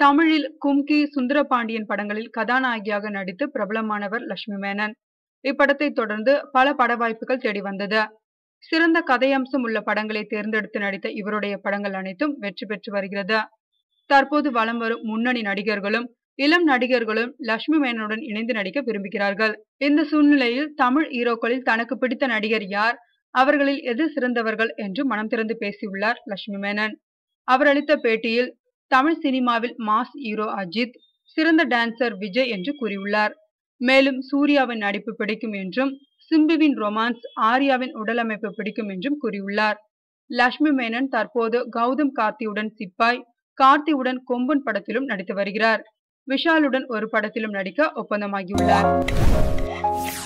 தமிழில் கும்கி சுந்தரபாண்டியன் படங்களில் கதாநாயகியாக நடித்து பிரபலமானவர் லட்சுமி மேனன் இப்படத்தை தொடர்ந்து பல பட வாய்ப்புகள் தேடி வந்தது சிறந்த கதையம்சம் உள்ள படங்களை தேர்ந்தெடுத்து நடித்த இவருடைய படங்கள் அனைத்தும் வெற்றி பெற்று வருகிறது தற்போது வலம் வரும் முன்னணி நடிகர்களும் இளம் நடிகர்களும் லட்சுமி மேனனுடன் இணைந்து நடிக்க விரும்புகிறார்கள் இந்த சூழ்நிலையில் தமிழ் ஹீரோக்களில் தனக்கு பிடித்த நடிகர் யார் அவர்களில் எது சிறந்தவர்கள் என்று மனம் திறந்து பேசியுள்ளார் லட்சுமி மேனன் அவர் அளித்த பேட்டியில் தமிழ் சினிமாவில் மாஸ் ஹீரோ அஜித் சிறந்த டான்சர் விஜய் என்று கூறியுள்ளார் மேலும் சூர்யாவின் நடிப்பு பிடிக்கும் என்றும் சிம்புவின் ரொமான்ஸ் ஆர்யாவின் உடலமைப்பு பிடிக்கும் என்றும் கூறியுள்ளார் லட்சுமி மேனன் தற்போது கௌதம் கார்த்தியுடன் சிப்பாய் கார்த்தியுடன் கொம்பன் படத்திலும் நடித்து வருகிறார் விஷாலுடன் ஒரு படத்திலும் நடிக்க ஒப்பந்தமாகியுள்ளார்